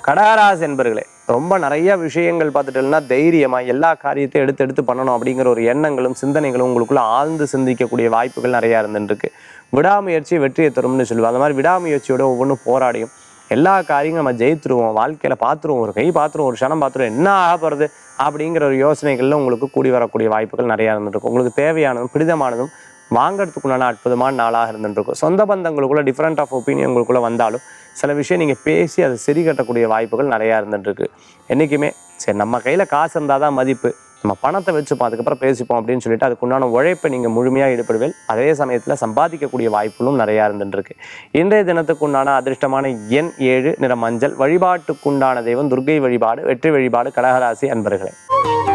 கடகராசி என்பர்களே ரொம்ப நிறைய விஷயங்கள் பார்த்துட்டோம்னா தைரியமா எல்லா காரியத்தையும் எடுத்து எடுத்து பண்ணணும் அப்படிங்கிற ஒரு எண்ணங்களும் சிந்தனைகளும் உங்களுக்குள்ள ஆழ்ந்து சிந்திக்கக்கூடிய வாய்ப்புகள் நிறைய இருந்துருக்கு விடாமுயற்சி வெற்றியை தரும்னு சொல்லுவோம் அந்த மாதிரி விடாமுயற்சியோட ஒவ்வொன்றும் போராடியும் எல்லா காரியங்களும் நம்ம ஜெயித்துருவோம் வாழ்க்கையில பார்த்துருவோம் ஒரு கை பார்த்துருவோம் ஒரு க்ஷணம் பார்த்துருவோம் என்ன ஆக போறது அப்படிங்கிற ஒரு யோசனைகள்ல உங்களுக்கு கூடி வரக்கூடிய வாய்ப்புகள் நிறைய இருந்துருக்கும் உங்களுக்கு தேவையானதும் பிடித்தமானதும் வாங்கறதுக்குண்டான அற்புதமான நாளாக இருந்துருக்கும் சொந்த பந்தங்களுக்குள்ள டிஃப்ரெண்ட் ஆஃப் ஒப்பீனியன் உங்களுக்குள்ள வந்தாலும் சில விஷயம் நீங்கள் பேசி அதை சரி கட்டக்கூடிய வாய்ப்புகள் நிறையா இருந்துட்டுருக்கு என்றைக்குமே சரி நம்ம கையில் காசு இருந்தால் தான் மதிப்பு நம்ம பணத்தை வச்சுப்போம் அதுக்கப்புறம் பேசிப்போம் அப்படின்னு சொல்லிட்டு அதுக்குண்டான உழைப்பை நீங்கள் முழுமையாக ஈடுபடுவேன் அதே சமயத்தில் சம்பாதிக்கக்கூடிய வாய்ப்புகளும் நிறையா இருந்துருக்கு இன்றைய தினத்துக்குண்டான அதிர்ஷ்டமான எண் ஏழு நிற மஞ்சள் வழிபாட்டுக்குண்டான தெய்வம் துர்க்கை வழிபாடு வெற்றி வழிபாடு கடகராசி அன்பர்களே